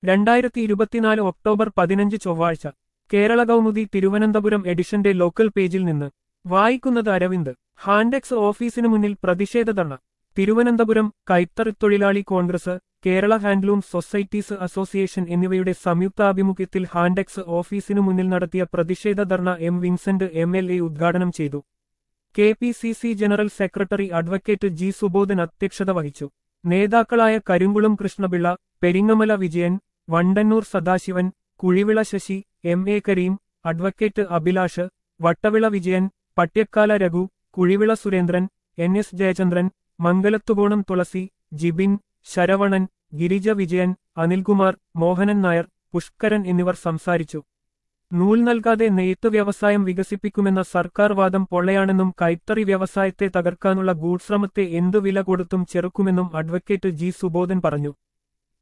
രണ്ടായിരത്തി ഇരുപത്തിനാല് ഒക്ടോബർ പതിനഞ്ച് ചൊവ്വാഴ്ച കേരള കൗമുദി തിരുവനന്തപുരം എഡിഷന്റെ ലോക്കൽ പേജിൽ നിന്ന് വായിക്കുന്നത് അരവിന്ദ് ഹാൻഡെക്സ് ഓഫീസിനു മുന്നിൽ പ്രതിഷേധ ധർണ തിരുവനന്തപുരം കൈത്തറിത്തൊഴിലാളി Congress Kerala handloom societies association എന്നിവയുടെ സംയുക്താഭിമുഖ്യത്തിൽ ഹാൻഡെക്സ് ഓഫീസിനു മുന്നിൽ നടത്തിയ പ്രതിഷേധ dharna M Vincent M L A ഉദ്ഘാടനം ചെയ്തു K P C C general secretary advocate G Subodhan അധ്യക്ഷത വഹിച്ചു നേതാക്കളായ Karinkulam Krishnapillai Peringamala Vijayan Vandannur Sadasivan Kuzhivila Sasi M A Kareem advocate Abhilash Vattavila Vijayan Pattyakkala Raghu Kuzhivila Surendran N S Jayachandran Mangalathukonam Thulasi Jibin Saravanan Girija Vijayan Anilkumar Mohanan Nair Pushkaran എന്നിവർ സംസാരിച്ചു നൂൽ നൽകാതെ നെയ്ത്ത് വ്യവസായം വികസിപ്പിക്കുമെന്ന സർക്കാർ വാദം പൊള്ളയാണെന്നും കൈത്തറി വ്യവസായത്തെ തകർക്കാനുള്ള ഗൂഢ്ശ്രമത്തെ എന്തു വില കൊടുത്തും ചെറുക്കുമെന്നും അഡ്വക്കേറ്റ് ജി സുബോധൻ പറഞ്ഞു